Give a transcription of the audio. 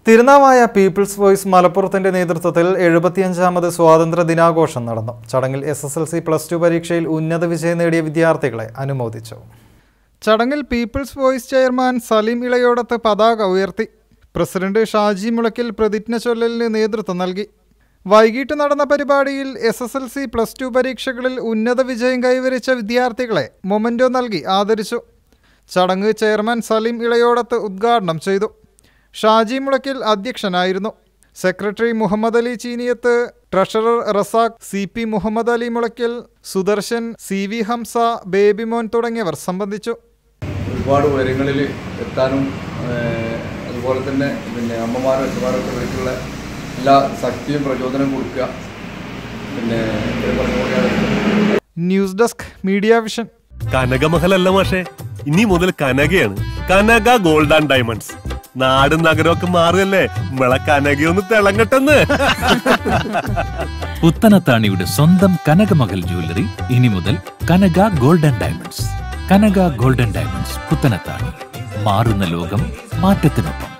Thirunavaya people's voice മലപ്പുറത്തിന്റെ നേതൃത്വത്തിൽ എഴുപത്തിയഞ്ചാമത് സ്വാതന്ത്ര്യ ദിനാഘോഷം നടന്നു ചടങ്ങിൽ S S L C plus two പരീക്ഷയിൽ ഉന്നത വിജയം നേടിയ വിദ്യാർത്ഥികളെ അനുമോദിച്ചു ചടങ്ങിൽ people's voice chairman Saleem Elayodath പതാക ഉയർത്തി പ്രസിഡന്റ് ഷാജി മുളക്കിൽ പ്രതിജ്ഞ ചൊല്ലലിന് നേതൃത്വം നൽകി വൈകിട്ട് നടന്ന പരിപാടിയിൽ S S L C plus two പരീക്ഷകളിൽ ഉന്നത വിജയം കൈവരിച്ച വിദ്യാർത്ഥികളെ മൊമൻറ്റോ നൽകി ആദരിച്ചു ചടങ്ങ് ചെയർമാൻ സലീം ഇളയോടത്ത് ഉദ്ഘാടനം ചെയ്തു ഷാജി മുളക്കിൽ അധ്യക്ഷനായിരുന്നു secretary Muhammad Ali Cheeniyath treasurer Razak C P Muhammad Ali Mulaykkal Sudarshan C V Hamsa Babymon തുടങ്ങിയവർ സംബന്ധിച്ചു ഒരുപാട് ഉയരങ്ങളിൽ എത്താനും ഏഹ്, അതുപോലെ തന്നെ പിന്നെ അമ്മമാരും അച്ഛന്മാരൊക്കെ ഇവർക്കുള്ള എല്ലാ ശക്തിയും പ്രചോദനം കൊടുക്കുക പിന്നെ ഇവര് പറഞ്ഞ പോലെയാണ് ന്യൂസ് ഡെസ്ക് മീഡിയ വിഷൻ കനകമഹലല്ല മാഷേ ഇനി മുതൽ കനകയാണ് കനക ഗോൾഡ് ആൻഡ് ഡയമണ്ട്സ് നാടും നഗരമൊക്കെ മാറുകല്ലേ നമ്മളെ കനകയൊന്ന് തിളങ്ങട്ടെന്ന് പുത്തനത്താണിയുടെ സ്വന്തം കനകമകൽ ജ്വല്ലറി ഇനി മുതൽ Kanaka golden diamonds Kanaka golden diamonds Puthanathani മാറുന്ന ലോകം മാറ്റത്തിനൊപ്പം